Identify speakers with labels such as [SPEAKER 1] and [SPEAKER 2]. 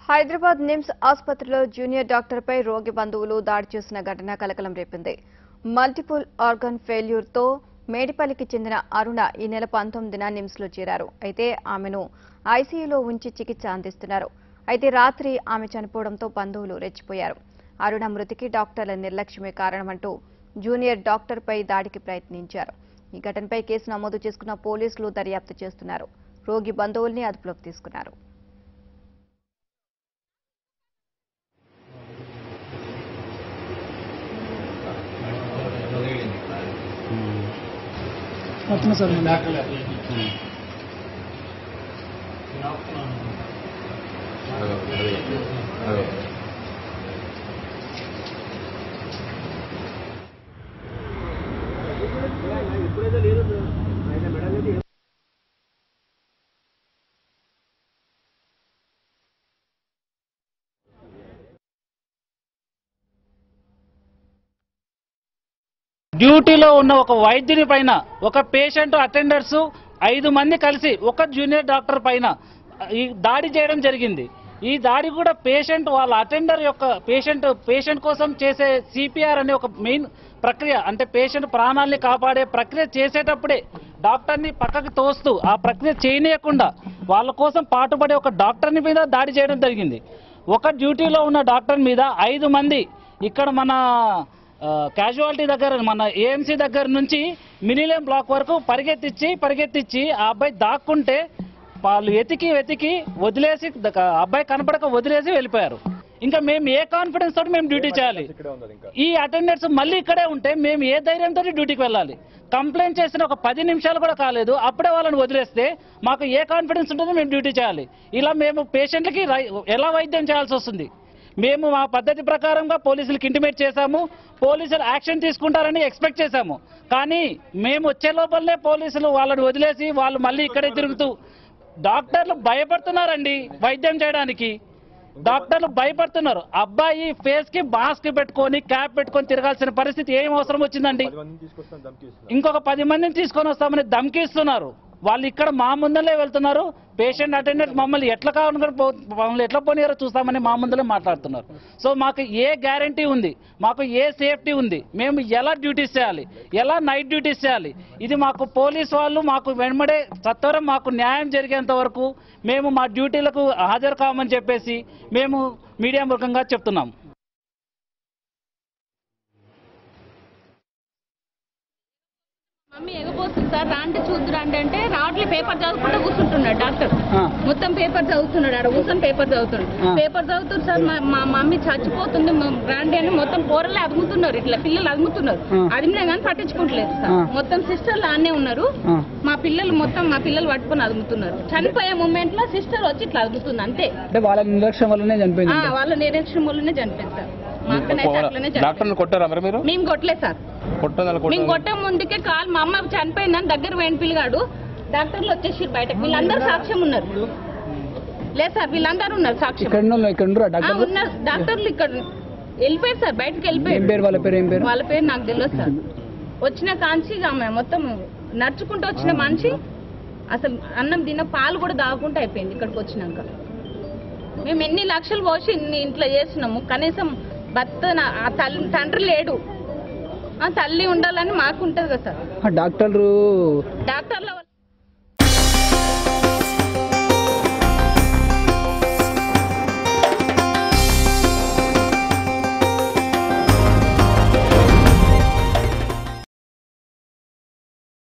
[SPEAKER 1] హైదరాబాద్ నిమ్స్ ఆసుపత్రిలో జూనియర్ డాక్టర్పై రోగి బంధువులు దాడి చేసిన ఘటన కలకలం రేపింది మల్టిపుల్ ఆర్గన్ ఫెయిల్యూర్తో మేడిపల్లికి చెందిన అరుణ ఈ నెల పంతొమ్మిదిన నిమ్స్లో చేరారు అయితే ఆమెను ఐసీయూలో ఉంచి చికిత్స అందిస్తున్నారు అయితే రాత్రి ఆమె చనిపోవడంతో బంధువులు రెచ్చిపోయారు అరుణ మృతికి డాక్టర్ల నిర్లక్ష్యమే కారణమంటూ జూనియర్ డాక్టర్పై దాడికి ప్రయత్నించారు ఈ ఘటనపై కేసు నమోదు చేసుకున్న పోలీసులు దర్యాప్తు చేస్తున్నారు రోగి బంధువుల్ని అదుపులోకి తీసుకున్నారు
[SPEAKER 2] వస్తున్నా సార్ నేను.
[SPEAKER 3] డ్యూటీలో ఉన్న ఒక వైద్యుని పైన ఒక పేషెంట్ అటెండర్స్ ఐదు మంది కలిసి ఒక జూనియర్ డాక్టర్ పైన ఈ దాడి చేయడం జరిగింది ఈ దాడి కూడా పేషెంట్ వాళ్ళ అటెండర్ యొక్క పేషెంట్ పేషెంట్ కోసం చేసే సిపిఆర్ అనే ఒక మెయిన్ ప్రక్రియ అంటే పేషెంట్ ప్రాణాల్ని కాపాడే ప్రక్రియ చేసేటప్పుడే డాక్టర్ని పక్కకి తోస్తూ ఆ ప్రక్రియ చేయనీయకుండా వాళ్ళ కోసం పాటుపడే ఒక డాక్టర్ని మీద దాడి చేయడం జరిగింది ఒక డ్యూటీలో ఉన్న డాక్టర్ మీద ఐదు మంది ఇక్కడ మన క్యాజువాలిటీ దగ్గర మన ఏఎంసీ దగ్గర నుంచి మినిలియం బ్లాక్ వరకు పరిగెత్తిచ్చి పరిగెత్తిచ్చి ఆ అబ్బాయి దాక్కుంటే వాళ్ళు వెతికి వెతికి వదిలేసి ద- ఆ అబ్బాయి కనపడక వదిలేసి వెళ్ళిపోయారు ఇంకా మేము ఏ కాన్ఫిడెన్స్ తోటి మేము డ్యూటీ చేయాలి ఈ అటెండర్స్ మళ్ళీ ఇక్కడే ఉంటే మేము ఏ ధైర్యంతో డ్యూటీకి వెళ్ళాలి కంప్లైంట్ చేసిన ఒక పది నిమిషాలు కూడా కాలేదు అప్పుడే వాళ్ళని వదిలేస్తే మాకు ఏ కాన్ఫిడెన్స్ ఉంటుందో మేము డ్యూటీ చేయాలి ఇలా మేము పేషెంట్లకి రై- ఎలా వైద్యం చేయాల్సి వస్తుంది మేము మా పద్ధతి ప్రకారంగా పోలీసులకు ఇంటిమేట్ చేశాము పోలీసులు యాక్షన్ తీసుకుంటారని ఎక్స్పెక్ట్ చేశాము కానీ మేము వచ్చే లోపలనే పోలీసులు వాళ్ళని వదిలేసి వాళ్ళు మళ్ళీ ఇక్కడే తిరుగుతూ డాక్టర్లు భయపడుతున్నారండి వైద్యం చేయడానికి డాక్టర్లు భయపడుతున్నారు అబ్బాయి ఫేస్ కి మాస్క్ పెట్టుకొని క్యాప్ పెట్టుకొని తిరగాల్సిన పరిస్థితి ఏం అవసరం వచ్చిందండి ఇంకొక పది మందిని తీసుకొని వస్తామని ధమ్కిస్తున్నారు వాళ్ళు ఇక్కడ మా ముందరే వెళ్తున్నారు పేషెంట్ అటెండెంట్ మమ్మల్ని ఎట్లా కావాలని పో- మమ్మల్ని ఎట్లా పోనీయారో చూస్తామని మా ముందరే మాట్లాడుతున్నారు సో మాకు ఏ గ్యారంటీ ఉంది మాకు ఏ సేఫ్టీ ఉంది మేము ఎలా డ్యూటీస్ చేయాలి ఎలా నైట్ డ్యూటీస్ చేయాలి ఇది మాకు పోలీస్ వాళ్ళు మాకు వెంబడే సత్వరం మాకు న్యాయం జరిగేంత వరకు మేము మా డ్యూటీలకు హాజరు కామని చెప్పేసి మేము మీడియా ముఖంగా చెప్తున్నాం
[SPEAKER 4] మమ్మీ ఎగపోతుంది సార్ రాండి చూద్దురండి అంటే రావట్లే పేపర్ చదువుకుంటూ కూర్చుంటున్నాడు డాక్టర్
[SPEAKER 3] ఆ.
[SPEAKER 4] మొత్తం పేపర్ చదువుతున్నాడు ఆడ కూర్చొని పేపర్ చదువుతున్నాడు
[SPEAKER 3] ఆ.
[SPEAKER 4] పేపర్ చదువుతుంది సార్ మా- మా మమ్మీ చచ్చిపోతుంది మా రాండి అని మొత్తం కూరలే అదుముతున్నారు ఇట్లా పిల్లలు అదుముతున్నారు
[SPEAKER 3] ఆ.
[SPEAKER 4] అదిమినా కానీ పట్టించుకోవట్లేదు సార్
[SPEAKER 3] ఆ.
[SPEAKER 4] మొత్తం సిస్టర్లు ఆనే ఉన్నారు
[SPEAKER 3] ఆ.
[SPEAKER 4] మా పిల్లలు మొత్తం మా పిల్లలు పట్టుకొని అదుముతున్నారు చనిపోయే మూమెంట్ లో సిస్టర్ వచ్చి ఇట్లా అదుముతుంది అంతే
[SPEAKER 2] అంటే వాళ్ళ నిర్లక్ష్యం వల్లనే చనిపోయింది
[SPEAKER 4] ఆ, వాళ్ళ నిరీక్షణ వల్లనే చనిపోయింది సార్ మా అక్కనైతే అట్లనే చనిపోయింది
[SPEAKER 5] డాక్టర్ని కొట్టారా మరి మీరు
[SPEAKER 4] మేము కొట్టలేదు సార్
[SPEAKER 5] కొట్టదాలు
[SPEAKER 4] మేము
[SPEAKER 5] కొట్టారు
[SPEAKER 4] కొట్టే ముందుకే కాల్ మా అమ్మ చనిపోయిందని దగ్గర వేణి పిల్లగాడు డాక్టర్లు వచ్చేసి బయటకు వీళ్ళందరూ సాక్ష్యం ఉన్నారు లేదు సార్ వీళ్ళందరూ ఉన్నారు సాక్ష్యం
[SPEAKER 2] ఇక్కడ ఉన్న ఇక్కడ ఉండరా
[SPEAKER 4] ఆ,
[SPEAKER 2] డాక్టర్
[SPEAKER 4] ఉన్నారు డాక్టర్లు ఇక్కడ వెళ్ళిపోయారు సార్ బయటకు
[SPEAKER 2] ఏం
[SPEAKER 4] వెళ్ళిపోయారు
[SPEAKER 2] పేరు వాళ్ళ పేరు ఏం పేరు
[SPEAKER 4] వాళ్ళ పేరు నాకు తెలియదు సార్ వచ్చిన కాంచి ఇక ఆమె మొత్తం నడుచుకుంటూ వచ్చిన మనిషి అసలు అన్నం తిన్న పాలు కూడా తాగకుండా అయిపోయింది ఇక్కడికి వచ్చినాక మేము ఎన్ని లక్షలు పోసి ఇన్ని ఇంట్లో చేసినాము కనీసం భర్త నా- ఆ తల్లి తండ్రి లేడు ఆ తల్లి ఉండాలని మాకు ఉంటుంది కదా సార్
[SPEAKER 2] ఆ డాక్టర్లు
[SPEAKER 4] డాక్టర్ల వల్ల